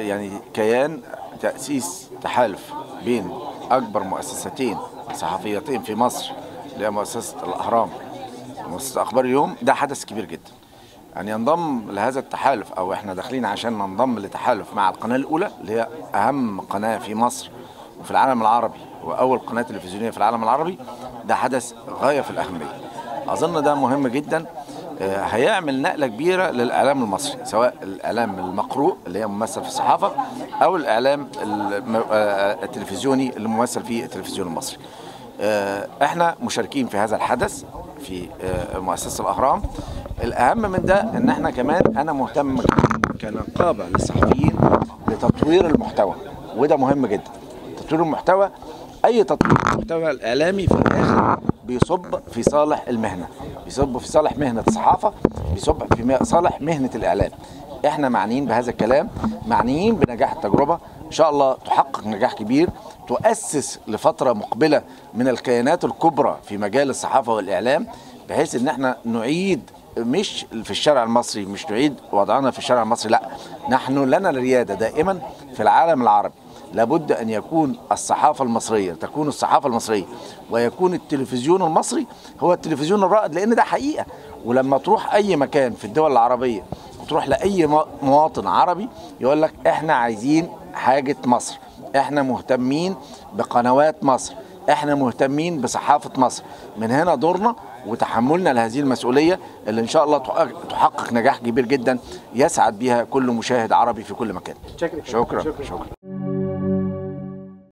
يعني كيان تاسيس تحالف بين اكبر مؤسستين صحفيتين في مصر اللي هي مؤسسه الاهرام ومؤسسه اخبار اليوم ده حدث كبير جدا أن ينضم لهذا التحالف أو إحنا داخلين عشان ننضم لتحالف مع القناة الأولى اللي هي أهم قناة في مصر وفي العالم العربي وأول قناة تلفزيونية في العالم العربي ده حدث غاية في الأهمية أظن ده مهم جدا آه، هيعمل نقلة كبيرة للإعلام المصري سواء الإعلام المقروء اللي هي ممثل في الصحافة أو الإعلام الم- آه، التلفزيوني اللي ممثل في التلفزيون المصري آه، احنا مشاركين في هذا الحدث في آه، مؤسسه الاهرام الاهم من ده ان احنا كمان انا مهتم كنقابه للصحفيين لتطوير المحتوى وده مهم جدا تطوير المحتوى اي تطوير المحتوى الاعلامي في الاخر بيصب في صالح المهنه بيصب في صالح مهنه الصحافه بيصب في م- صالح مهنه الاعلام احنا معنيين بهذا الكلام معنيين بنجاح التجربه ان شاء الله تحقق نجاح كبير تؤسس لفتره مقبله من الكيانات الكبرى في مجال الصحافه والاعلام بحيث ان احنا نعيد مش في الشارع المصري مش نعيد وضعنا في الشارع المصري لا نحن لنا الرياده دائما في العالم العربي لابد ان يكون الصحافه المصريه تكون الصحافه المصريه ويكون التلفزيون المصري هو التلفزيون الرائد لان ده حقيقه ولما تروح اي مكان في الدول العربيه وتروح لاي مو- مواطن عربي يقول لك احنا عايزين حاجه مصر احنا مهتمين بقنوات مصر احنا مهتمين بصحافه مصر من هنا دورنا وتحملنا لهذه المسؤوليه اللي ان شاء الله تحقق- تحقق نجاح كبير جدا يسعد بها كل مشاهد عربي في كل مكان شكرا شكرا شكرا